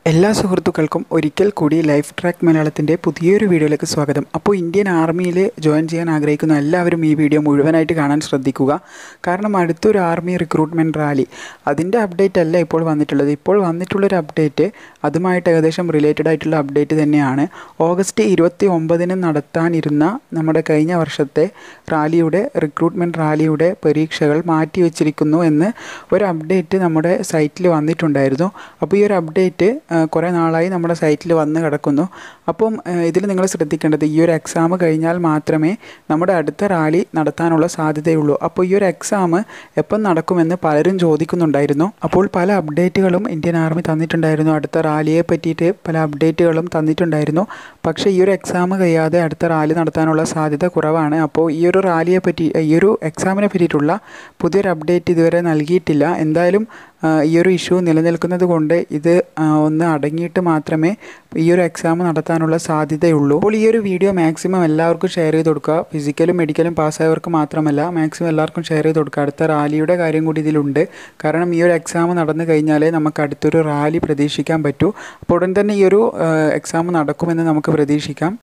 എല്ലാ സുഹൃത്തുക്കൾക്കും ഒരിക്കൽ കൂടി ലൈഫ് ട്രാക്ക് മലയാളത്തിൻ്റെ പുതിയൊരു വീഡിയോയിലേക്ക് സ്വാഗതം അപ്പോൾ ഇന്ത്യൻ ആർമിയിൽ ജോയിൻ ചെയ്യാൻ ആഗ്രഹിക്കുന്ന എല്ലാവരും ഈ വീഡിയോ മുഴുവനായിട്ട് കാണാൻ ശ്രദ്ധിക്കുക കാരണം അടുത്തൊരു ആർമി റിക്രൂട്ട്മെൻറ്റ് റാലി അതിൻ്റെ അപ്ഡേറ്റ് അല്ല ഇപ്പോൾ വന്നിട്ടുള്ളത് ഇപ്പോൾ വന്നിട്ടുള്ളൊരു അപ്ഡേറ്റ് അതുമായിട്ട് ഏകദേശം റിലേറ്റഡ് ആയിട്ടുള്ള അപ്ഡേറ്റ് തന്നെയാണ് ഓഗസ്റ്റ് ഇരുപത്തി ഒമ്പതിന് നടത്താനിരുന്ന നമ്മുടെ കഴിഞ്ഞ വർഷത്തെ റാലിയുടെ റിക്രൂട്ട്മെൻറ്റ് റാലിയുടെ പരീക്ഷകൾ മാറ്റിവെച്ചിരിക്കുന്നു എന്ന് ഒരു അപ്ഡേറ്റ് നമ്മുടെ സൈറ്റിൽ വന്നിട്ടുണ്ടായിരുന്നു അപ്പോൾ ഈ ഒരു അപ്ഡേറ്റ് കുറേ നാളായി നമ്മുടെ സൈറ്റിൽ വന്ന് കിടക്കുന്നു അപ്പം ഇതിൽ നിങ്ങൾ ശ്രദ്ധിക്കേണ്ടത് ഈ ഒരു എക്സാം കഴിഞ്ഞാൽ മാത്രമേ നമ്മുടെ അടുത്ത റാലി നടത്താനുള്ള സാധ്യതയുള്ളൂ അപ്പോൾ ഈ ഒരു എക്സാം എപ്പം നടക്കുമെന്ന് പലരും ചോദിക്കുന്നുണ്ടായിരുന്നു അപ്പോൾ പല അപ്ഡേറ്റുകളും ഇന്ത്യൻ ആർമി തന്നിട്ടുണ്ടായിരുന്നു അടുത്ത റാലിയെ പറ്റിയിട്ട് പല അപ്ഡേറ്റുകളും തന്നിട്ടുണ്ടായിരുന്നു പക്ഷേ ഈ ഒരു എക്സാം കഴിയാതെ അടുത്ത റാലി നടത്താനുള്ള സാധ്യത കുറവാണ് അപ്പോൾ ഈ ഒരു റാലിയെ പറ്റി ഈ ഒരു എക്സാമിനെ പറ്റിയിട്ടുള്ള പുതിയൊരു അപ്ഡേറ്റ് ഇതുവരെ നൽകിയിട്ടില്ല എന്തായാലും ഈ ഒരു ഇഷ്യൂ നിലനിൽക്കുന്നത് കൊണ്ട് ഇത് ഒന്ന് അടങ്ങിയിട്ട് മാത്രമേ ഈ ഒരു എക്സാം നടത്താനുള്ള സാധ്യതയുള്ളൂ അപ്പോൾ ഈ ഒരു വീഡിയോ മാക്സിമം എല്ലാവർക്കും ഷെയർ ചെയ്ത് കൊടുക്കുക ഫിസിക്കലും മെഡിക്കലും പാസ്സായവർക്ക് മാത്രമല്ല മാക്സിമം എല്ലാവർക്കും ഷെയർ ചെയ്ത് കൊടുക്കുക അടുത്ത റാലിയുടെ കാര്യം കൂടി ഇതിലുണ്ട് കാരണം ഈ ഒരു എക്സാം നടന്നു കഴിഞ്ഞാലേ നമുക്ക് അടുത്തൊരു റാലി പ്രതീക്ഷിക്കാൻ പറ്റൂ അപ്പോൾ ഉടൻ തന്നെ ഈ ഒരു എക്സാം നടക്കുമെന്ന് നമുക്ക് പ്രതീക്ഷിക്കാം